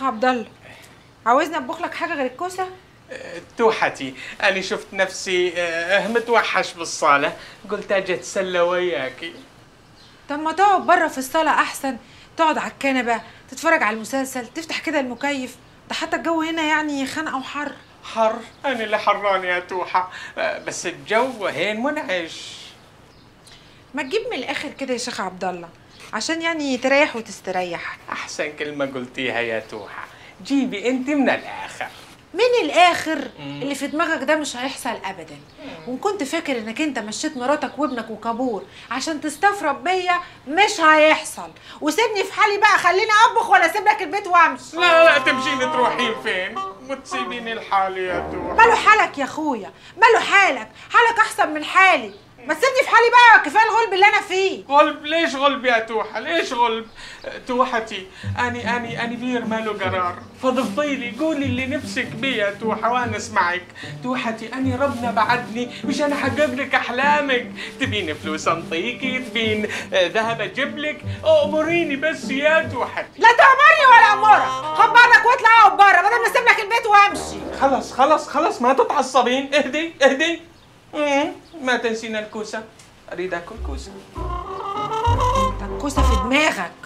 عبد الله عاوزني اطبخ لك حاجه غير الكوسه آه، توحتي أنا شفت نفسي آه، متوحش بالصالة قلت أجي أتسلى وياكي طب ما تقعد بره في الصاله احسن تقعد على الكنبه تتفرج على المسلسل تفتح كده المكيف ده حتى الجو هنا يعني خانقه وحر حر أنا اللي حران يا توحة آه، بس الجو هين منعش ما تجيب من الاخر كده يا شيخ عبد الله عشان يعني تريح وتستريح أحسن كلمة قلتيها يا توحة جيبي أنت من الآخر من الاخر اللي في دماغك ده مش هيحصل ابدا وان كنت فاكر انك انت مشيت مراتك وابنك وكابور عشان تستفرد بيا مش هيحصل وسيبني في حالي بقى خليني اطبخ ولا اسيب لك البيت وامشي لا لا تمشين تروحين فين وتسيبيني لحالي يا توحة ماله حالك يا اخويا ماله حالك حالك احسن من حالي ما تسيبني في حالي بقى كفايه الغلب اللي انا فيه غلب ليش غلب يا توحة ليش غلب أه، توحتي أني أني أني بير ماله قرار فضفضيلي قولي اللي نفسك بيه يا توحة وأنا أسمعك توحتي أني ربنا بعدني مشان أحقق لك أحلامك تبين فلوس أنطيكي تبين أه، ذهب أجيب لك أمريني بس يا توحتي لا تأمرني ولا أمرك خد بعضك واطلع اقعد بره بدل ما اسيب لك البيت وامشي خلاص خلاص خلاص ما تتعصبين اهدي اهدي مم، ما تنسينا الكوسة أريد أكل كوسة ده الكوسه في دماغك